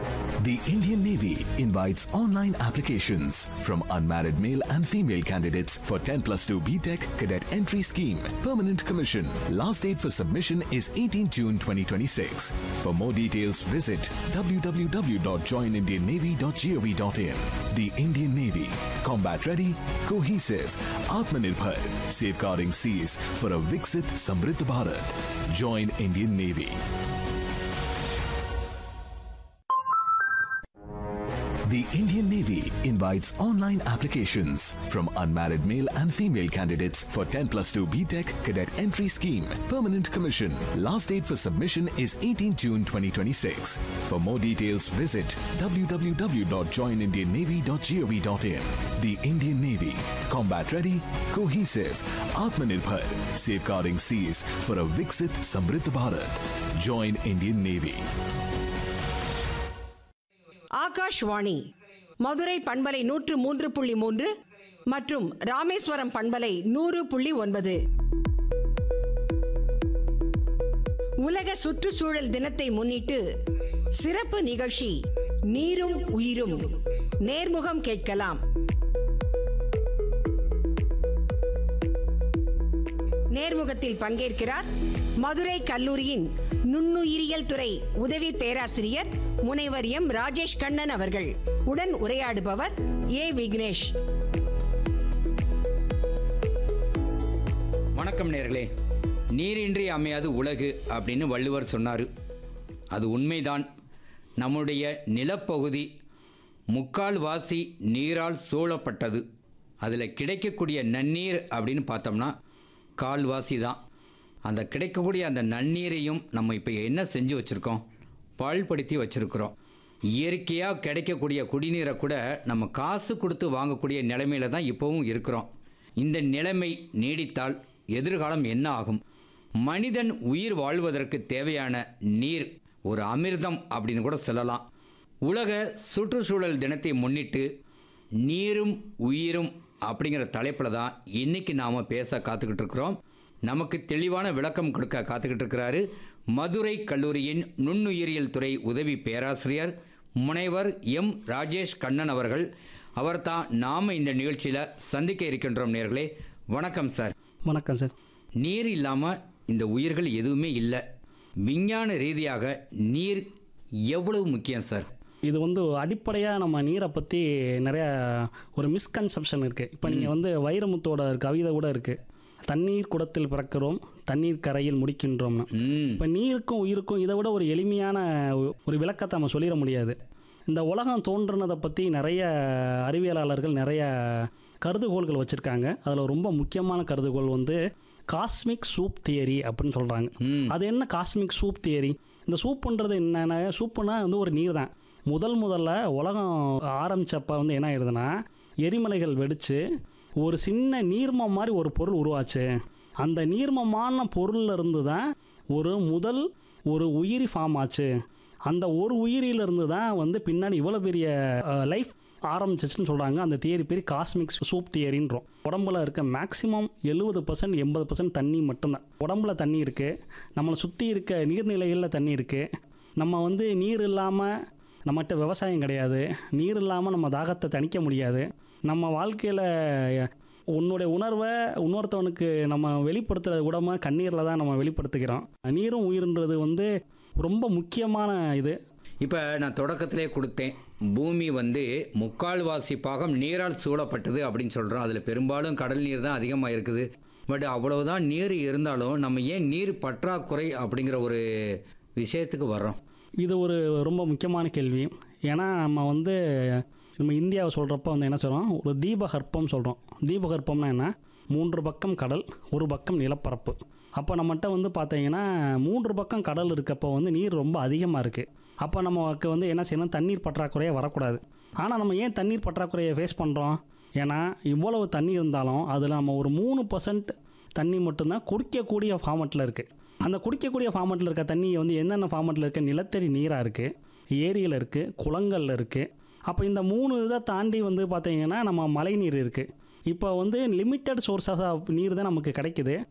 The Indian Navy invites online applications from unmarried male and female candidates for 10 plus 2 BTEC cadet entry scheme. Permanent commission. Last date for submission is 18 June 2026. For more details, visit www.joinindiannavy.gov.in. The Indian Navy. Combat ready, cohesive, Atmanirbhar, safeguarding seas for a Viksit Samriddh Bharat. Join Indian Navy. The Indian Navy invites online applications from unmarried male and female candidates for 10 plus 2 BTEC cadet entry scheme. Permanent commission. Last date for submission is 18 June 2026. For more details, visit www.joinindiannavy.gov.in. The Indian Navy. Combat ready, cohesive, Atmanirbhar, safeguarding seas for a Viksit Samriddh Bharat. Join Indian Navy. Akashvani Madurai பண்பலை நூற்று மூன்று புள்ளி மூன்று மற்றும் ராமேஸ்வரம் பண்பலை நூறு புள்ளி ஒன்பது உலக சுற்றுச்சூழல் தினத்தை முன்னிட்டு சிறப்பு நிகழ்ச்சி நீரும் உயிரும் நேர்முகம் கேட்கலாம் நேர்முகத்தில் பங்கேற்கிறார் மதுரை கல்லூரியின் நுண்ணுயிரியல் துறை உதவி பேராசிரியர் முனைவர் எம் ராஜேஷ் கண்ணன் அவர்கள் உடன் உரையாடுபவர் ஏ விக்னேஷ் வணக்கம் நேர்களே நீரின்றி அமையாது உலகு அப்படின்னு வள்ளுவர் சொன்னார் அது உண்மைதான் நம்முடைய நிலப்பகுதி முக்கால் வாசி நீரால் சூழப்பட்டது அதில் கிடைக்கக்கூடிய நன்னீர் அப்படின்னு பார்த்தோம்னா கால்வாசி தான் அந்த கிடைக்கக்கூடிய அந்த நன்னீரையும் நம்ம இப்போ என்ன செஞ்சு வச்சுருக்கோம் பாழ்படுத்தி வச்சுருக்கிறோம் இயற்கையாக கிடைக்கக்கூடிய குடிநீரை கூட நம்ம காசு கொடுத்து வாங்கக்கூடிய நிலைமையில தான் இப்போவும் இருக்கிறோம் இந்த நிலைமை நீடித்தால் எதிர்காலம் என்ன ஆகும் மனிதன் உயிர் வாழ்வதற்கு தேவையான நீர் ஒரு அமிர்தம் அப்படின்னு கூட சொல்லலாம் உலக சுற்றுச்சூழல் தினத்தை முன்னிட்டு நீரும் உயிரும் அப்படிங்கிற தலைப்பில் தான் இன்னைக்கு நாம் பேச காத்துக்கிட்டு இருக்கிறோம் நமக்கு தெளிவான விளக்கம் கொடுக்க காத்துக்கிட்டு இருக்கிறாரு மதுரை கல்லூரியின் நுண்ணுயிரியல் துறை உதவி பேராசிரியர் முனைவர் எம் ராஜேஷ் கண்ணன் அவர்கள் அவர் தான் நாம் இந்த நிகழ்ச்சியில் சந்திக்க இருக்கின்றோம் நேர்களே வணக்கம் சார் வணக்கம் சார் நீர் இல்லாமல் இந்த உயிர்கள் எதுவுமே இல்லை விஞ்ஞான ரீதியாக நீர் எவ்வளவு முக்கியம் சார் இது வந்து அடிப்படையாக நம்ம நீரை பற்றி நிறைய ஒரு மிஸ்கன்செப்ஷன் இருக்குது இப்போ நீங்கள் வந்து வைரமுத்தோட கவிதை கூட இருக்குது தண்ணீர் குடத்தில் பிறக்கிறோம் தண்ணீர் கரையில் முடிக்கின்றோம்னு ம் இப்போ நீருக்கும் உயிருக்கும் இதை விட ஒரு எளிமையான ஒரு விளக்கத்தை நம்ம சொல்லிட முடியாது இந்த உலகம் தோன்றுனதை பற்றி நிறைய அறிவியலாளர்கள் நிறைய கருதுகோள்கள் வச்சுருக்காங்க அதில் ரொம்ப முக்கியமான கருதுகோள் வந்து காஸ்மிக் சூப் தியரி அப்படின்னு சொல்கிறாங்க ம். அது என்ன காஸ்மிக் சூப் தியரி இந்த சூப்புன்றது என்னென்ன சூப்புனா வந்து ஒரு நீர் தான் முதல் முதல்ல உலகம் ஆரம்பிச்சப்ப வந்து என்ன ஆயிருதுன்னா எரிமலைகள் வெடித்து ஒரு சின்ன நீர்மம் மாதிரி ஒரு பொருள் உருவாச்சு அந்த நீர்மமான பொருள்ல இருந்து தான் ஒரு முதல் ஒரு உயிரி ஃபார்ம் ஆச்சு அந்த ஒரு உயிரியிலிருந்து தான் வந்து பின்னாடி இவ்வளோ பெரிய லைஃப் ஆரம்பிச்சிச்சுன்னு சொல்கிறாங்க அந்த தியரி பேர் காஸ்மிக் சூப் தியரின்றோம் உடம்புல இருக்க மேக்ஸிமம் எழுபது பர்சன்ட் எண்பது பர்சன்ட் தண்ணி மட்டும்தான் உடம்புல தண்ணி இருக்குது நம்மளை சுற்றி இருக்க நீர்நிலைகளில் தண்ணி இருக்குது நம்ம வந்து நீர் இல்லாமல் நம்மகிட்ட விவசாயம் கிடையாது நீர் இல்லாமல் நம்ம தாகத்தை தணிக்க முடியாது நம்ம வாழ்க்கையில் உன்னுடைய உணர்வை இன்னொருத்தவனுக்கு நம்ம வெளிப்படுத்துறது கூடமா கண்ணீரில் தான் நம்ம வெளிப்படுத்திக்கிறோம் நீரும் உயிர்ன்றது வந்து ரொம்ப முக்கியமான இது இப்போ நான் தொடக்கத்திலே கொடுத்தேன் பூமி வந்து முக்கால்வாசி பாகம் நீரால் சூழப்பட்டது அப்படின்னு சொல்கிறோம் அதில் பெரும்பாலும் கடல் நீர் தான் அதிகமாக இருக்குது பட் அவ்வளவுதான் நீர் இருந்தாலும் நம்ம ஏன் நீர் பற்றாக்குறை அப்படிங்கிற ஒரு விஷயத்துக்கு வர்றோம் இது ஒரு ரொம்ப முக்கியமான கேள்வி ஏன்னா நம்ம வந்து நம்ம இந்தியாவை சொல்கிறப்ப வந்து என்ன சொல்கிறோம் ஒரு தீபகற்பம் சொல்கிறோம் தீபகற்பம்னா என்ன மூன்று பக்கம் கடல் ஒரு பக்கம் நிலப்பரப்பு அப்போ நம்மகிட்ட வந்து பார்த்தீங்கன்னா மூன்று பக்கம் கடல் இருக்கப்போ வந்து நீர் ரொம்ப அதிகமாக இருக்குது அப்போ நமக்கு வந்து என்ன செய்யணும் தண்ணீர் பற்றாக்குறையே வரக்கூடாது ஆனால் நம்ம ஏன் தண்ணீர் பற்றாக்குறையை ஃபேஸ் பண்ணுறோம் ஏன்னா இவ்வளவு தண்ணி இருந்தாலும் அதில் நம்ம ஒரு மூணு பர்சன்ட் தண்ணி மட்டும்தான் குடிக்கக்கூடிய ஃபார்மெட்டில் இருக்குது அந்த குடிக்கக்கூடிய ஃபார்மெட்டில் இருக்க தண்ணி வந்து என்னென்ன ஃபார்மெட்டில் இருக்க நிலத்தடி நீராக இருக்குது ஏரியில் இருக்குது குளங்களில் இருக்குது அப்போ இந்த மூணு இதை தாண்டி வந்து பார்த்தீங்கன்னா நம்ம மழை நீர் இருக்குது இப்போ வந்து லிமிட்டட் சோர்ஸஸ் ஆஃப் நீர் தான் நமக்கு கிடைக்குது